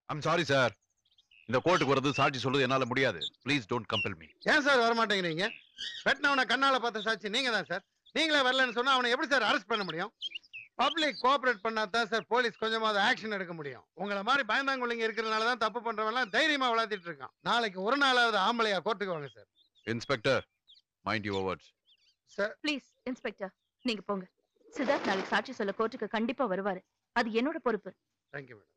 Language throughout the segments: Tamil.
ஐம் சாரி சார் இந்த கோர்ட்டுக்கு வரது சாட்சி சொல்றது என்னால முடியாது ப்ளீஸ் டோன்ட் கம்பல் மீ ஏன் சார் வர மாட்டேங்கிறீங்க வெட்டினவனை கண்ணால பார்த்த சாட்சி நீங்க தான் சார் நீங்களே வரலன்னு சொன்னா அவனை எப்படி சார் அரெஸ்ட் பண்ண முடியும் பப்ளிக் கோஆபரேட் பண்ணா தான் சார் போலீஸ் கொஞ்சமாவது ஆக்ஷன் எடுக்க முடியும் உங்களை மாதிரி பயந்தாங்குள்ளிங்க இருக்கிறதுனால தான் தப்பு பண்றவன்லாம் தைரியமா வளர்த்திட்டு இருக்கான் நாளைக்கு ஒரு நாளாவது ஆம்பளையா கோர்ட்டுக்கு வாங்க sir inspector mind your words sir please inspector நீங்க போங்க சித்தார்த் நாளைக்கு சாட்சி சொல்ல கோர்ட்டுக்கு கண்டிப்பா வருவாரு அது என்னோட பொறுப்பு தேங்க்யூ மேடம்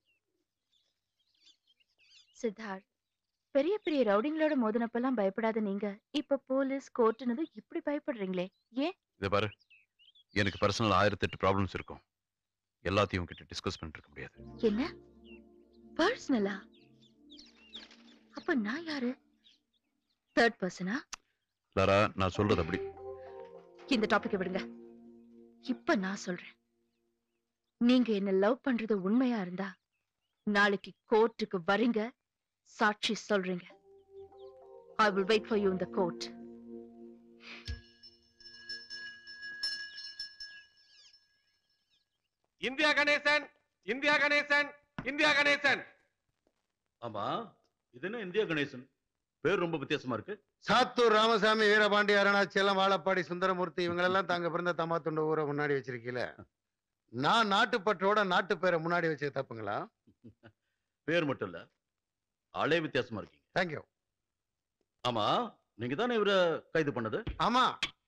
சித்தார்த் பெரிய பெரிய ரவுடிங்களோட மோதினப்பெல்லாம் பயப்படாத நீங்க இப்ப போலீஸ் கோர்ட்டுனது இப்படி பயப்படுறீங்களே ஏன் இதை பாரு எனக்கு பர்சனல் ஆயிரத்தி எட்டு ப்ராப்ளம்ஸ் இருக்கும் எல்லாத்தையும் கிட்ட டிஸ்கஸ் பண்ணிட்டு இருக்க முடியாது என்ன பர்சனலா அப்ப நான் யாரு தேர்ட் பர்சனா லாரா நான் சொல்றது அப்படி இந்த டாபிக் விடுங்க இப்ப நான் சொல்றேன் நீங்க என்ன லவ் பண்றது உண்மையா இருந்தா நாளைக்கு கோர்ட்டுக்கு வரீங்க சாட்சி சொல்றீங்க I will wait for you in the court India Ganesan India Ganesan India Ganesan ஆமா இது என்ன இந்தியா கணேசன் பேர் ரொம்ப வித்தியாசமா இருக்கு சாத்தூர் ராமசாமி வீரபாண்டி அருணாச்சலம் வாழப்பாடி சுந்தரமூர்த்தி இவங்களெல்லாம் தாங்க பிறந்த தம்மாத்துண்டு ஊரை முன்னாடி வச்சிருக்கீல நான் நாட்டுப்பற்றோட நாட்டு பேரை முன்னாடி வச்சது தப்புங்களா பேர் மட்டும் இல்ல ஆளே வித்தியாசமா இருக்கீங்க தேங்க்யூ ஆமா நீங்க தானே இவரை கைது பண்ணது ஆமா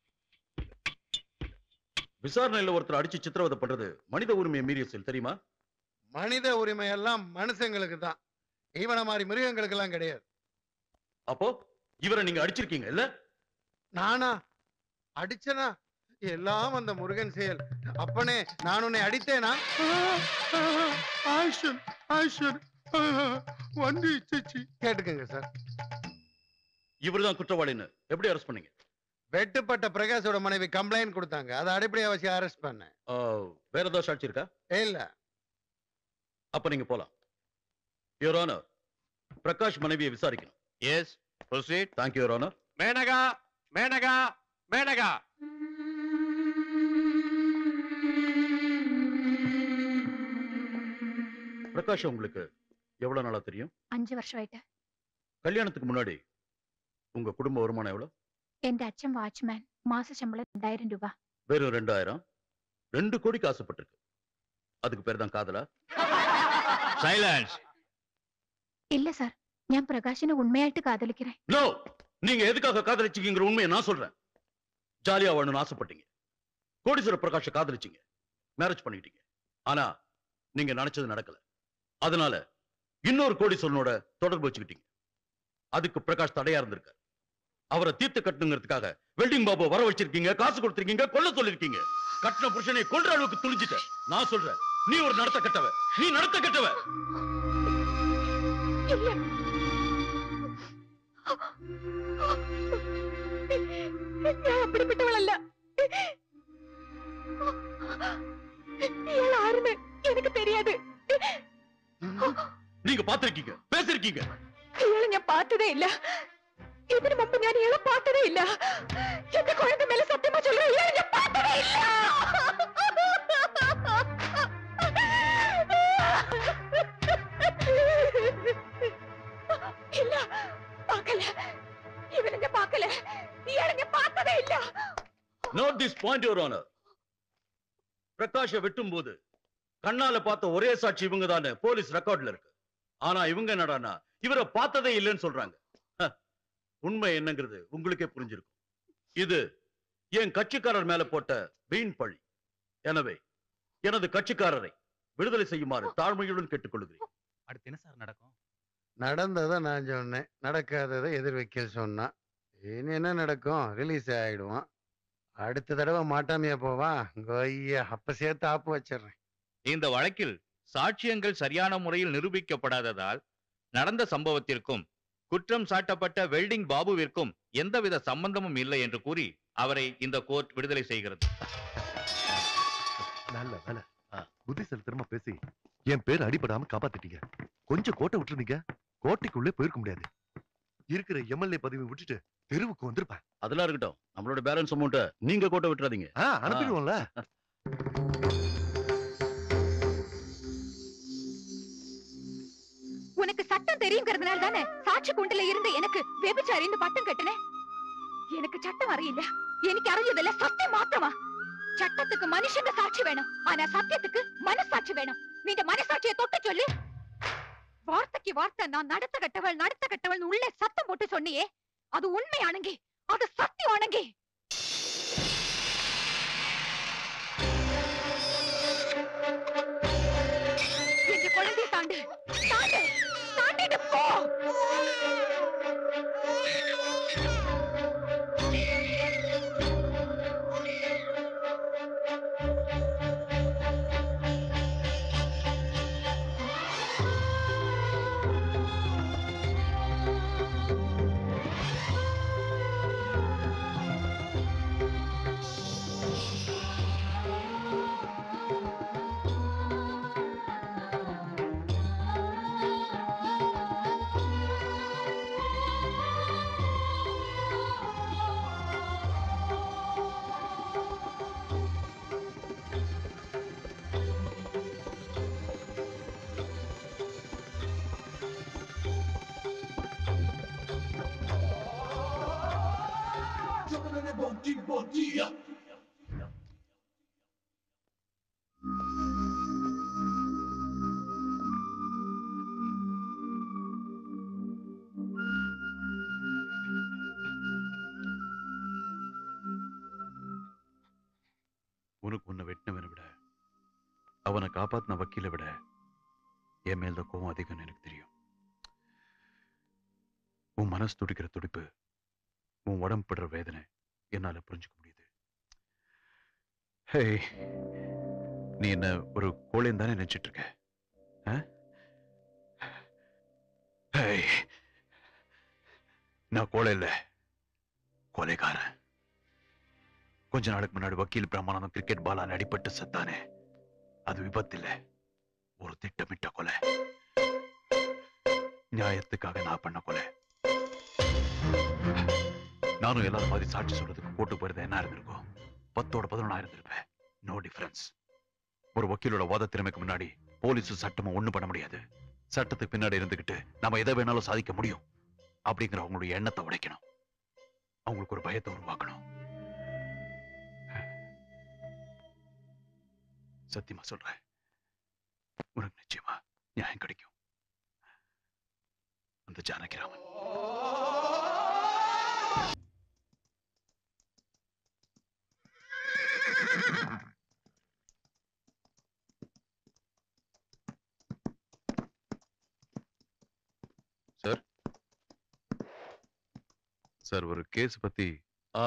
விசாரணையில ஒருத்தர் அடிச்சு சித்திரவதை பண்றது மனித உரிமையை மீறிய செயல் தெரியுமா மனித உரிமை எல்லாம் மனுஷங்களுக்கு தான் இவனை மாதிரி மிருகங்களுக்கு எல்லாம் கிடையாது அப்போ இவரை நீங்க அடிச்சிருக்கீங்க இல்ல நானா அடிச்சனா எல்லாம் அந்த முருகன் செயல் அப்பனே நான் உன்னை அடித்தேனா ஆயுஷன் ஆயுஷன் வண்டி இச்சிச்சி கேட்டுக்கங்க சார் இவர்தான் குற்றவாளின்னு எப்படி அரெஸ்ட் பண்ணீங்க வெட்டுப்பட்ட பிரகாஷோட மனைவி கம்ப்ளைண்ட் கொடுத்தாங்க அதை அடிப்படையா வச்சு அரெஸ்ட் பண்ணேன் ஆ, வேற ஏதாவது சாட்சி இருக்கா இல்ல அப்ப நீங்க போலாம் யுவர் ஆனர் பிரகாஷ் மனைவியை விசாரிக்கணும் yes proceed thank you your honour Menaka Menaka Menaka Prakash உங்களுக்கு எவ்வளவு நாளா தெரியும் അഞ്ചു വർഷമായിട്ട് கல்யாணத்துக்கு முன்னாடி உங்க குடும்ப வருமானம் எவ்வளவு എന്റെ അച്ഛൻ വാച്ച്മാൻ മാസശമ്പളം രണ്ടായിരം രൂപ வெறும் ரெண்டாயிரம் ரெண்டு கோடிக்கு ஆசைப்பட்டிருக்கு அதுக்கு பேர் தான் காதலா சைலன்ஸ் ഇല്ല സാർ ഞാൻ പ്രകാശിനെ ഉണ്മയായിട്ട് കാതലിக்கிறேன் நோ நீங்க எதுக்காக காதலிச்சீங்கிற உண்மையை நான் சொல்றேன் ஜாலியா வாழணும்னு ஆசைப்பட்டீங்க கோடீஸ்வர பிரகாஷ காதலிச்சீங்க மேரேஜ் பண்ணிட்டீங்க ஆனா நீங்க நினைச்சது நடக்கல அதனால இன்னொரு கோடீஸ்வரனோட தொடர்பு வச்சுக்கிட்டீங்க அதுக்கு பிரகாஷ் தடையா இருந்திருக்காரு அவரை தீர்த்து கட்டணுங்கிறதுக்காக வெல்டிங் பாபு வர வச்சிருக்கீங்க காசு கொடுத்திருக்கீங்க கொல்ல சொல்லிருக்கீங்க கட்டின புருஷனை கொல்ற அளவுக்கு துணிஞ்சிட்ட நான் சொல்றேன் நீ ஒரு நடத்த கெட்டவ நீ நடத்த கெட்டவ ഇല്ല ഞാൻ അപ്പിടിപ്പെട്ടവളല്ല ഇയാൾ ആരെന്ന് എനിക്ക് தெரியாது நீங்க பாத்திருக்கீங்க பேசிருக்கீங்க ഇയാളെ ഞാൻ பார்த்ததே ഇല്ല ഇതിനു മുമ്പ് ഞാൻ ഇയാളെ பார்த்ததേ ഇല്ല എന്റെ കുഴந்தை മേലെ സത്യമാ ചൊല്ലുക ഇയാളെ ഞാൻ பார்த்ததേ ഇല്ല ഇല്ല பார்க்கல இவனை ഞാൻ பார்க்கல இயாளை ഞാൻ பார்த்ததே ഇല്ല note this point your honour பிரகாஷ வெட்டும் போது கண்ணால பார்த்த ஒரே சாட்சி இவங்க தானே போலீஸ் ரெக்கார்ட்ல இருக்கு ஆனா இவங்க என்னடான்னா இவரை பார்த்ததே இல்லைன்னு சொல்றாங்க ஹ, உண்மை என்னங்கிறது உங்களுக்கே புரிஞ்சிருக்கும் இது என் கட்சிக்காரர் மேல போட்ட வீண் பழி எனவே எனது கட்சிக்காரரை விடுதலை செய்யுமாறு தாழ்மையுடன் கேட்டுக்கொள்கிறேன் அடுத்து என்ன சார் நடக்கும் நடந்ததை நான் சொன்னேன் நடக்காததை எதிர்வைக்கல் சொன்னான் இனி என்ன நடக்கும் ரிலீஸ் ஆயிடுவான் அடுத்த தடவை மாட்டாமையா போவான் கொய்யா அப்ப சேர்த்து ஆப்பு வச்சிடுறேன் இந்த வழக்கில் சாட்சியங்கள் சரியான முறையில் நிரூபிக்கப்படாததால் நடந்த சம்பவத்திற்கும் குற்றம் சாட்டப்பட்ட வெல்டிங் பாபுவிற்கும் எந்தவித சம்பந்தமும் இல்லை என்று கூறி அவரை இந்த கோர்ட் விடுதலை செய்கிறது நல்ல வேலை ஆ. புத்திசாலித்தனமா பேசி என் பேர் அடிபடாம காப்பாத்திட்டீங்க கொஞ்சம் கோட்டை விட்டுருந்தீங்க கோட்டைக்குள்ளே போயிருக்க முடியாது இருக்கிற எம்எல்ஏ பதவி விட்டுட்டு தெருவுக்கு வந்திருப்பேன் அதெல்லாம் இருக்கட்டும் நம்மளோட பேலன்ஸ் அமௌண்ட்டை நீங்க கோட்டை விட்டுறாதீங்க ஆ, அனுப்பிடுவோம்ல தெரியுங்கிறதுனால தானே சாட்சி குண்டில இருந்த எனக்கு வெபிச்சாரின்னு பட்டம் கட்டுனேன் எனக்கு சட்டம் அறியில்ல எனக்கு அறிஞ்சதில்ல சத்தியம் மாத்திரமா சட்டத்துக்கு மனுஷங்க சாட்சி வேணும் ஆனா சத்தியத்துக்கு மனசாட்சி வேணும் நீ இந்த மனசாட்சியை தொட்டு சொல்லு வார்த்தைக்கு வார்த்தை நான் நடத்த கட்டவள் நடத்த கட்டவள் உள்ளே சத்தம் போட்டு சொன்னியே அது உண்மை அணங்கி அது சத்தியம் அணங்கி என்ற குழந்தையை தாண்டு தாண்டு தாண்டிட்டு போ உனக்கு உன்னை வெட்டினவனை விட அவனை காப்பாத்தின வக்கீலை விட என் மேல் தான் கோவம் அதிகம்னு எனக்கு தெரியும் உன் மனசு துடிக்கிற துடிப்பு உன் உடம்பு படுற வேதனை என்னால புரிஞ்சுக்க முடியுது ஹே நீ என்ன ஒரு கோழைன்னு தானே நினைச்சிட்டு இருக்க ஆ? ஹேய், நான் கோழை இல்ல கொலைகாரன் கொஞ்ச நாளுக்கு முன்னாடி வக்கீல் பிரமானந்தம் கிரிக்கெட் பாலால் அடிபட்டு செத்தானே அது விபத்து இல்ல ஒரு திட்டமிட்ட கொலை நியாயத்துக்காக நான் பண்ண கொலை நானும் எல்லாரும் மாதிரி சாட்சி சொல்றதுக்கு போட்டு போயிருந்தேன் என்ன இருந்திருக்கும் பத்தோட பதினொன்னா இருந்திருப்பேன் நோ டிஃபரன்ஸ் ஒரு வக்கீலோட வாத திறமைக்கு முன்னாடி போலீஸும் சட்டமும் ஒண்ணும் பண்ண முடியாது சட்டத்துக்கு பின்னாடி இருந்துகிட்டு நம்ம எதை வேணாலும் சாதிக்க முடியும் அப்படிங்கிற அவங்களுடைய எண்ணத்தை உடைக்கணும் அவங்களுக்கு ஒரு பயத்தை உருவாக்கணும் சத்தியமா சொல்றேன் உனக்கு நிச்சயமா நியாயம் கிடைக்கும் அந்த ஜானகிராமன் சார் சார் ஒரு கேஸ் பத்தி ஆ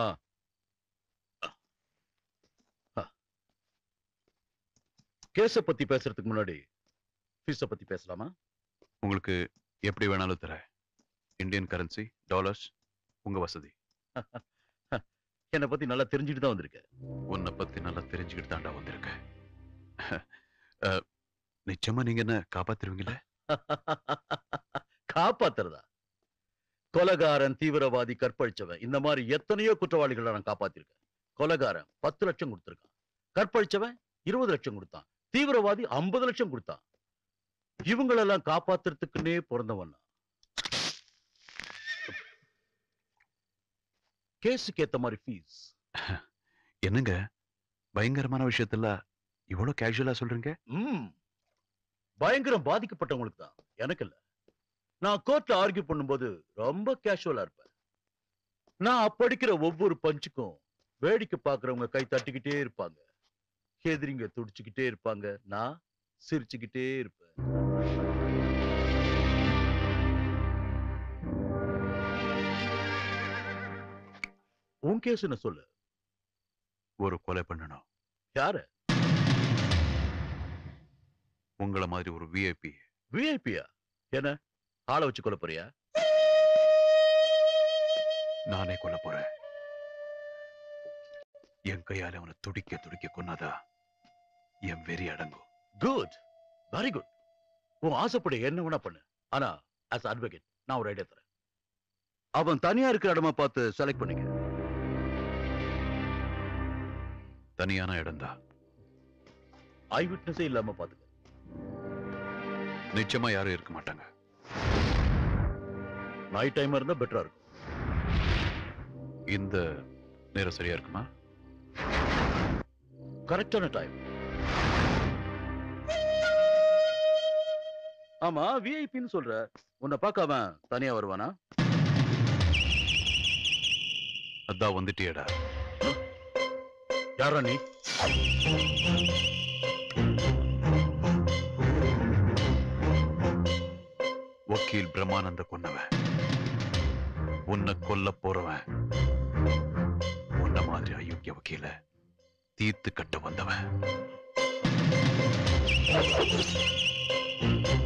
கேஸ பத்தி பேசுறதுக்கு முன்னாடி ஃபீஸ பத்தி பேசலாமா உங்களுக்கு எப்படி வேணாலும் தர இந்தியன் கரன்சி டாலர்ஸ் உங்க வசதி என்னை பத்தி நல்லா தெரிஞ்சுட்டு தான் வந்திருக்கேன் உன்னை பத்தி நல்லா தெரிஞ்சுக்கிட்டு தாண்டா வந்திருக்க அஹ், நிச்சயமா நீங்க என்ன காப்பாத்திருவீங்கல்ல காப்பாத்துறதா கொலகாரன் தீவிரவாதி கற்பழிச்சவன் இந்த மாதிரி எத்தனையோ குற்றவாளிகளை நான் காப்பாத்திருக்கேன் கொலகாரன் பத்து லட்சம் கொடுத்திருக்கான் கற்பழிச்சவன் இருபது லட்சம் கொடுத்தான் தீவிரவாதி ஐம்பது லட்சம் கொடுத்தான் இவங்களெல்லாம் காப்பாத்துறதுக்குன்னே பிறந்தவன் நான். கேஸுக்கு ஏத்த மாதிரி ஃபீஸ் என்னங்க பயங்கரமான விஷயத்துல இவ்வளவு கேஷுவலா சொல்றீங்க ம் பயங்கரம் பாதிக்கப்பட்டவங்களுக்கு தான் எனக்கு இல்ல நான் கோர்ட்ல ஆர்கியூ பண்ணும்போது ரொம்ப கேஷுவலா இருப்பேன் நான் படிக்கிற ஒவ்வொரு பஞ்சுக்கும் வேடிக்கை பார்க்கறவங்க கை தட்டிக்கிட்டே இருப்பாங்க எதிரிங்க துடிச்சுக்கிட்டே இருப்பாங்க நான் சிரிச்சுக்கிட்டே இருப்பேன் உன் கேஸ் என்ன சொல்லு ஒரு கொலை பண்ணணும் யாரு உங்களை மாதிரி ஒரு விஐபி விஐபியா என்ன ஆளை வச்சு கொல்ல போறியா நானே கொல்ல போறேன் என் கையால அவனை துடிக்க துடிக்க கொன்னாதா என் வெறி அடங்கும் குட் வெரி குட் உன் ஆசைப்படி என்ன வேணா பண்ணு ஆனா ஆஸ் அட்வொகேட் நான் ஒரு ஐடியா தரேன் அவன் தனியா இருக்கிற இடமா பார்த்து செலக்ட் பண்ணிக்க தனியான இடம்தா ஐ விட்னஸே இல்லாம பாத்துக்க நிச்சயமா யாரும் இருக்க மாட்டாங்க நைட் டைம் இருந்தா பெட்டரா இருக்கும் இந்த நேரம் சரியா இருக்குமா கரெக்டான டைம் ஆமா விஐபின்னு சொல்ற உன்னை பார்க்க அவன் தனியா வருவானா அதான் வந்துட்டியேடா யாரா நீ வக்கீல் பிரம்மானந்த கொன்னவன் உன்னை கொல்ல போறவன் உன்ன மாதிரி அயோக்கிய வக்கீல தீர்த்து கட்ட வந்தவன்